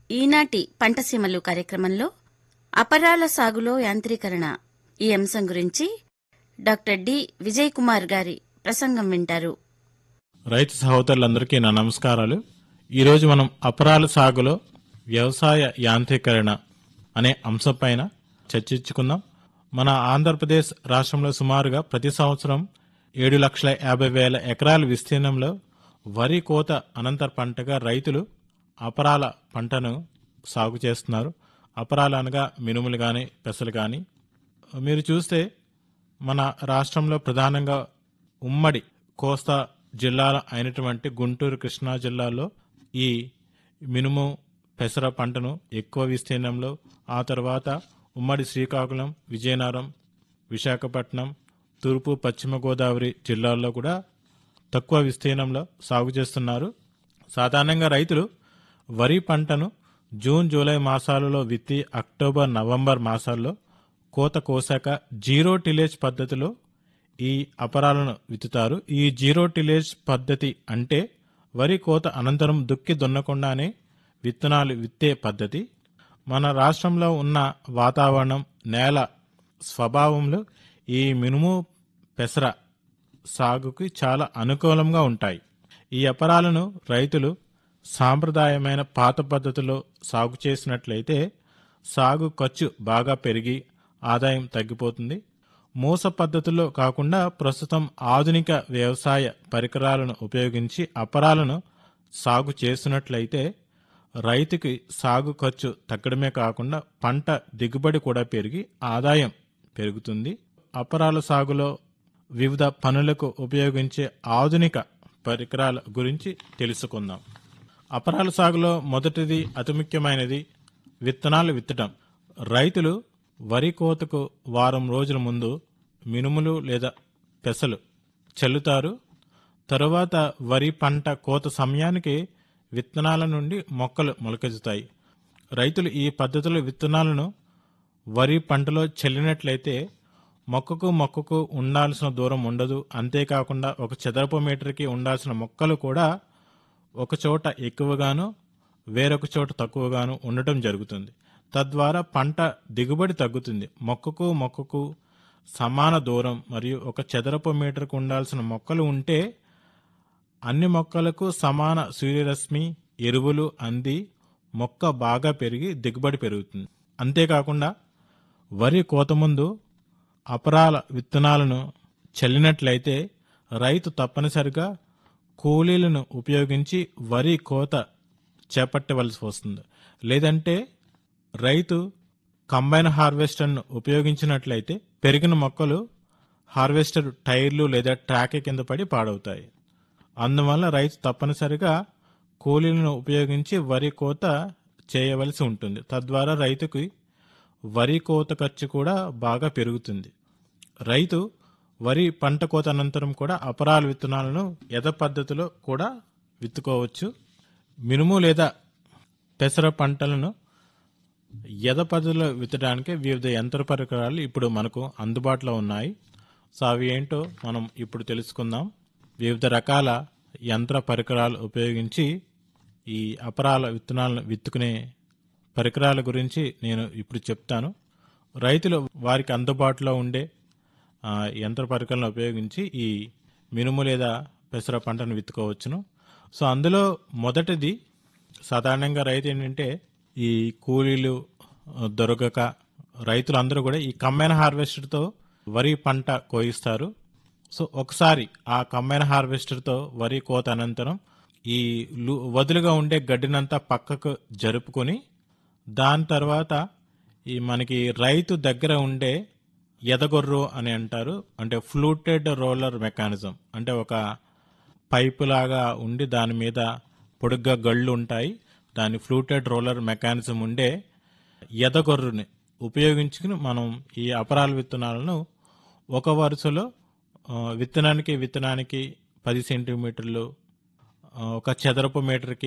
ఈనాటి పంటసీమలు కార్యక్రమంలో అపరాల సాగులో యాంత్రీకరణ ఈ అంశం గురించి డాక్టర్ డి విజయ్ కుమార్ గారి ప్రసంగం వింటారు రైతు సహోదరులందరికీ నా నమస్కారాలు ఈరోజు మనం అపరాల సాగులో వ్యవసాయ యాంత్రీకరణ అనే అంశంపైన చర్చించుకుందాం మన ఆంధ్రప్రదేశ్ రాష్ట్రంలో సుమారుగా ప్రతి సంవత్సరం ఏడు లక్షల యాభై వేల ఎకరాల విస్తీర్ణంలో వరి కోత అనంతర పంటగా రైతులు అపరాల పంటను సాగు చేస్తున్నారు అపరాలు అనగా మినుములు కానీ పెసలు కానీ మీరు చూస్తే మన రాష్ట్రంలో ప్రధానంగా ఉమ్మడి కోస్తా జిల్లాల అయినటువంటి గుంటూరు కృష్ణా జిల్లాలో ఈ మినుము పెసర పంటను ఎక్కువ విస్తీర్ణంలో ఆ తర్వాత ఉమ్మడి శ్రీకాకుళం విజయనగరం విశాఖపట్నం తూర్పు పశ్చిమ గోదావరి జిల్లాల్లో కూడా తక్కువ విస్తీర్ణంలో సాగు చేస్తున్నారు సాధారణంగా రైతులు వరి పంటను జూన్ జూలై మాసాలలో విత్తి అక్టోబర్ నవంబర్ మాసాల్లో కోత కోసాక జీరో టిలేజ్ పద్ధతిలో ఈ అపరాలను విత్తుతారు ఈ జీరో టిలేజ్ పద్ధతి అంటే వరి కోత అనంతరం దుక్కి దున్నకుండానే విత్తనాలు విత్తే పద్ధతి మన రాష్ట్రంలో ఉన్న వాతావరణం నేల స్వభావంలో ఈ మినుము పెసర సాగుకి చాలా అనుకూలంగా ఉంటాయి ఈ అపరాలను రైతులు సాంప్రదాయమైన పాత పద్ధతిలో సాగు చేసినట్లయితే సాగు ఖర్చు బాగా పెరిగి ఆదాయం తగ్గిపోతుంది మూస పద్ధతిలో కాకుండా ప్రస్తుతం ఆధునిక వ్యవసాయ పరికరాలను ఉపయోగించి అపరాలను సాగు చేసినట్లయితే రైతుకి సాగు ఖర్చు తగ్గడమే కాకుండా పంట దిగుబడి కూడా పెరిగి ఆదాయం పెరుగుతుంది అపరాల సాగులో వివిధ పనులకు ఉపయోగించే ఆధునిక పరికరాల గురించి తెలుసుకుందాం అపరాల సాగులో మొదటిది అతి ముఖ్యమైనది విత్తనాలు విత్తడం రైతులు వరి కోతకు వారం రోజుల ముందు మినుములు లేదా పెసలు చల్లుతారు తరువాత వరి పంట కోత సమయానికి విత్తనాల నుండి మొక్కలు మొలకెత్తుతాయి రైతులు ఈ పద్ధతిలో విత్తనాలను వరి పంటలో చల్లినట్లయితే మొక్కకు మొక్కకు ఉండాల్సిన దూరం ఉండదు అంతేకాకుండా ఒక చదరపు మీటర్కి ఉండాల్సిన మొక్కలు కూడా ఒక చోట ఎక్కువగాను వేరొక చోట తక్కువగాను ఉండటం జరుగుతుంది తద్వారా పంట దిగుబడి తగ్గుతుంది మొక్కకు మొక్కకు సమాన దూరం మరియు ఒక చదరపు మీటర్కు ఉండాల్సిన మొక్కలు ఉంటే అన్ని మొక్కలకు సమాన సూర్యరశ్మి ఎరువులు అంది మొక్క బాగా పెరిగి దిగుబడి పెరుగుతుంది అంతేకాకుండా వరి కోత ముందు అపరాల విత్తనాలను చల్లినట్లయితే రైతు తప్పనిసరిగా కూలీలను ఉపయోగించి వరి కోత చేపట్టవలసి వస్తుంది లేదంటే రైతు కంబైన్ హార్వెస్టర్ను ఉపయోగించినట్లయితే పెరిగిన మొక్కలు హార్వెస్టర్ టైర్లు లేదా ట్రాక్ కింద పడి పాడవుతాయి అందువల్ల రైతు తప్పనిసరిగా కూలీలను ఉపయోగించి వరి కోత చేయవలసి ఉంటుంది తద్వారా రైతుకి వరి కోత ఖర్చు కూడా బాగా పెరుగుతుంది రైతు వరి పంట కోత అనంతరం కూడా అపరాల విత్తనాలను యథ పద్ధతిలో కూడా విత్తుకోవచ్చు మినుము లేదా పెసర పంటలను యథ పద్ధతిలో విత్తడానికి వివిధ యంత్ర పరికరాలు ఇప్పుడు మనకు అందుబాటులో ఉన్నాయి సో అవి ఏంటో మనం ఇప్పుడు తెలుసుకుందాం వివిధ రకాల యంత్ర పరికరాలు ఉపయోగించి ఈ అపరాల విత్తనాలను విత్తుకునే పరికరాల గురించి నేను ఇప్పుడు చెప్తాను రైతులు వారికి అందుబాటులో ఉండే ఆ, యంత్ర పరికరాలను ఉపయోగించి ఈ మినుము లేదా పెసర పంటను విత్తుకోవచ్చును సో అందులో మొదటిది సాధారణంగా రైతు ఏంటంటే ఈ కూలీలు ఆ, దొరకక రైతులందరూ కూడా ఈ కంబైన్ హార్వెస్టర్తో వరి పంట కోయిస్తారు సో ఒకసారి ఆ కంబైన్ హార్వెస్టర్తో వరి కోత అనంతరం ఈ లు- వదులుగా ఉండే గడ్డినంతా పక్కకు జరుపుకొని దాని తర్వాత ఈ మనకి రైతు దగ్గర ఉండే ఎదగొర్రు అని అంటారు అంటే ఫ్లూటెడ్ రోలర్ మెకానిజం అంటే ఒక పైపు లాగా ఉండి దాని మీద పొడుగ్గా గళ్ళు ఉంటాయి దాని ఫ్లూటెడ్ రోలర్ మెకానిజం ఉండే ఎదగొర్రుని ఉపయోగించుకుని మనం ఈ అపరాల విత్తనాలను ఒక వరుసలో ఆ, విత్తనానికి విత్తనానికి పది సెంటీమీటర్లు ఆ, ఒక చదరపు మీటర్కి